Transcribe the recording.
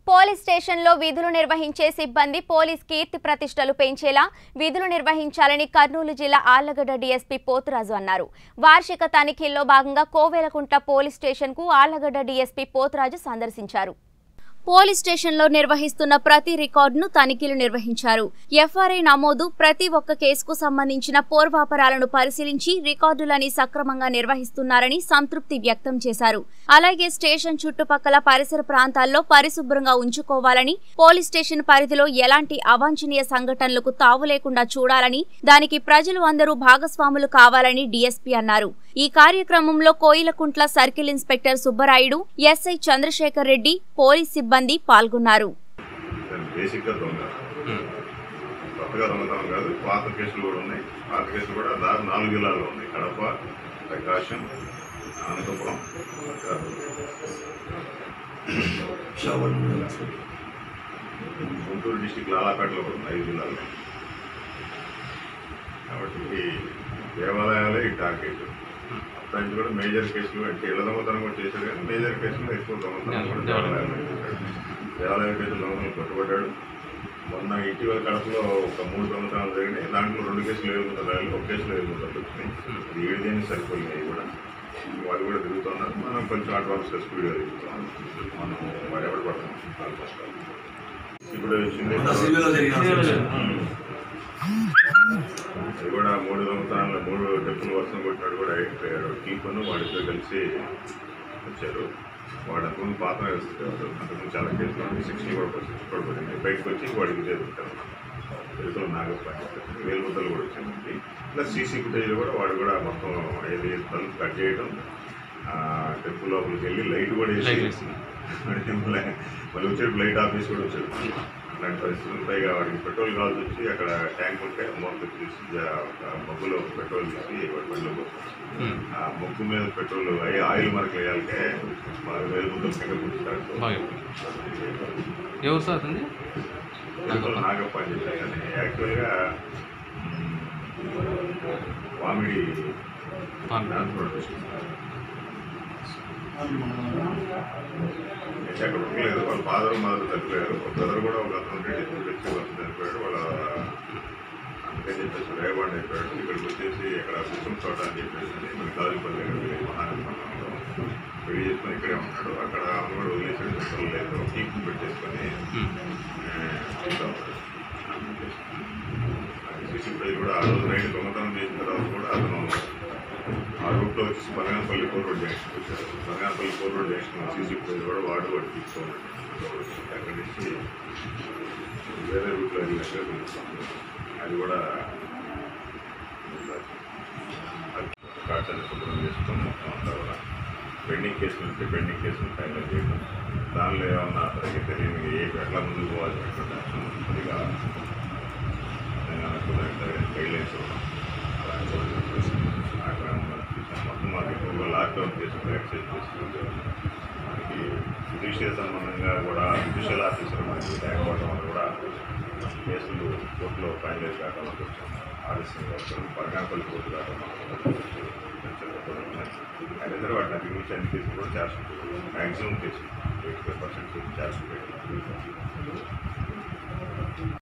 Police స్టేషన్లో విధులు నిర్వహించే సిబ్బంది పోలీస్ కీర్తి ప్రతిష్టలు పెంచేలా విధులు నిర్వహించాలని కర్నూలు జిల్లా ఆళ్లగడ్డ డీఎస్పీ పోతురాజు అన్నారు వార్షిక తనిఖీల్లో భాగంగా కోవెలకుంట పోలీస్ స్టేషన్కు ఆళ్లగడ్డ డీఎస్పీ పోతురాజు సందర్శించారు పోలీస్ స్టేషన్లో నిర్వహిస్తున్న ప్రతి రికార్డును తనిఖీలు నిర్వహించారు ఎఫ్ఆర్ఐ నమోదు ప్రతి ఒక్క కేసుకు సంబంధించిన పూర్వాపరాలను పరిశీలించి రికార్డులని సక్రమంగా నిర్వహిస్తున్నారని సంతృప్తి వ్యక్తం చేశారు అలాగే స్టేషన్ చుట్టుపక్కల పరిసర ప్రాంతాల్లో పరిశుభ్రంగా ఉంచుకోవాలని పోలీస్ స్టేషన్ పరిధిలో ఎలాంటి అవాంఛనీయ సంఘటనలకు తావు లేకుండా చూడాలని దానికి ప్రజలు అందరూ భాగస్వాములు కావాలని డీఎస్పీ అన్నారు ఈ కార్యక్రమంలో Koilkuntla circle inspector Subbarayudu SI Chandrasekhar Reddy police సిబ్బంది పాల్గొన్నారు దాని బేసిక్గా దొంగ కొత్తగా దొంగతనం కాదు పాత కేసులు కూడా ఉన్నాయి పాత కేసులు కూడా దాదాపు నాలుగు జిల్లాల్లో ఉన్నాయి కడప ప్రకాశం అనంతపురం గుంటూరు డిస్టిక్ లాలాపేటలో కూడా ఉంది ఐదు జిల్లాల్లో కాబట్టి ఈ దేవాలయాలే ఈ టార్గెట్ అప్పటి నుంచి కూడా మేజర్ కేసులు అంటే ఇళ్ళ దొంగతనం కూడా చేశాడు కానీ మేజర్ కేసులు ఎక్కువ దొంగతనం కూడా దేవాలయాలు చేశాడు దేవాలయ కేసులు దొంగతనం పట్టుబడ్డాడు మొన్న ఇటీవల కడపలో ఒక మూడు దొంగతనాలు జరిగినాయి దాంట్లో రెండు కేసులు ఏడుగుంటారు ఒక కేసులో ఏడుగుంటారు వచ్చినాయి అది ఏడుదేని సరిపోయినాయి కూడా వాళ్ళు కూడా తిరుగుతున్నారు మనం కొంచెం అడ్వాన్స్ స్పీడ్గా తిరుగుతున్నాం మనం వాడు ఎవరు పడతాం ఆల్మోస్ట్ ఇప్పుడు వచ్చింది సివిలో జరిగిన అది కూడా మూడు దొంగతనాలు మూడు టెంపుల్ వర్షం కొట్టినాడు కూడా అయిపోయాడు కీపను వాడితో కలిసి వచ్చారు వాడు అంతకుముందు పాత వేస్తుంటాడు అంతకుముందు చాలా కేసులు ఉన్నాయి సిక్స్టీ కూడా సిక్స్ కూడా పడింది బయటకు వచ్చి వాడికి చేరుకుంటారు తెలుగులో నాగస్వామి వేలుముద్దలు కూడా వచ్చింది ప్లస్ సీసీ ఫుటేజ్ కూడా వాడు కూడా మొత్తం ఏది తలుపు కట్ చేయడం ఆ, టెంపుల్ లోపలికి వెళ్ళి లైట్ కూడా వేసి మరి టెంపుల్ మళ్ళీ వచ్చేటప్పుడు లైట్ ఆఫీస్ కూడా వచ్చాడు అలాంటి పరిస్థితులు పైగా వాడికి పెట్రోల్ కావాల్సి వచ్చి అక్కడ ట్యాంక్ ఉంటే మొత్తం తీసి జా- ఒక మగ్గులో పెట్రోల్ తీసి వాడి బండిలో పోస్తాడు. ఆ మొగ్గు మీద పెట్రోల్ అయ్యి ఆయిల్ మరకలు వేయాలంటే బాగా వేలు ముందు కింద పుట్టిస్తాడు బాగా. ఎవరు సార్ అతనిది నాగప్ప నాగప్ప అని చెప్పారు కానీ యాక్చువల్గా కామెడీ ట్రాన్స్పోర్ట్ అయితే అక్కడ ఉండలేదు వాళ్ళ ఫాదర్ మదర్ చనిపోయారు ఒక బ్రదర్ కూడా ఒక అతను ఉంటే తెచ్చి వచ్చి చనిపోయాడు వాళ్ళ అందుకని చెప్పేసి రేవాడు అయిపోయాడు ఇక్కడికి వచ్చేసి ఇక్కడ కుటుంబ చోట అని చెప్పేసి మన కాజుపల్లి దగ్గర మహానందంలో పెళ్లి చేసుకొని ఇక్కడే ఉన్నాడు అక్కడ ఆమె కూడా వదిలేసాడు చెప్పలు లేదు కీపు పెట్టేసుకొని సీసీ ఫుటేజ్ కూడా ఆ రోజు నైట్ దొంగతనం చేసిన తర్వాత కూడా అతను ఆ రూట్లో వచ్చి బనగానపల్లి కోర్ రోడ్ జంక్షన్ వచ్చారు Banaganapalli core road junction CC footage కూడా వాడు వాడు తీసుకోవాలి అక్కడి నుంచి వేరే రూట్లో వెళ్ళినట్టుగా తెలుస్తుంది అది కూడా కాచాన్ని శుభ్రం చేసుకొని మొత్తం అంతా కూడా పెండింగ్ కేసులు ఉంటే పెండింగ్ కేసులు ఫైనల్ చేయడం దానిలో ఏమన్నా అతనికి తెలియని ఏ ఎట్లా ముందుకు పోవాలి అదిగా నేను అనుకున్న గైడ్లైన్స్ ఇవ్వడం అలాంటి కూడా చెప్పేసి ఆ క్రమంలో చూసాం. మొత్తం మాకు ఎక్కువగా లాక్డౌన్ కేసులు ఎక్సైజ్ చేసుకుంటారు మనకి జుడిషియల్ సంబంధంగా కూడా జుడిషియల్ ఆఫీసర్ మనకి లేకపోవడం వల్ల కూడా కేసులు కోర్టులో ఫైనలైజ్ కావడం వచ్చాం ఆలస్యంగా వచ్చాం పరగానపల్లి కోర్టు కావడం అయితే వాటిని అధిగమించి అన్ని కేసులు కూడా చేస్తుంటారు మ్యాక్సిమం కేసులు ఎయిటీ ఫైవ్ పర్సెంట్ కేసులు చేస్తుంటారు